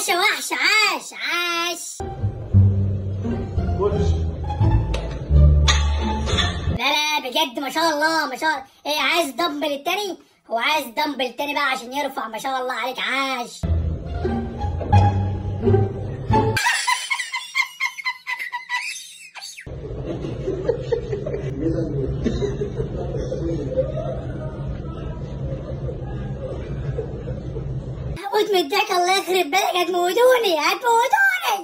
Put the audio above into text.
عاش يا وحش عاش عاش لا لا بجد ما شاء الله ما شاء الله ايه عايز دمبل التاني هو عايز دمبل التاني بقى عشان يرفع ما شاء الله عليك عاش هموت من الضحك الله يخرب بالك هتموتوني هتموتوني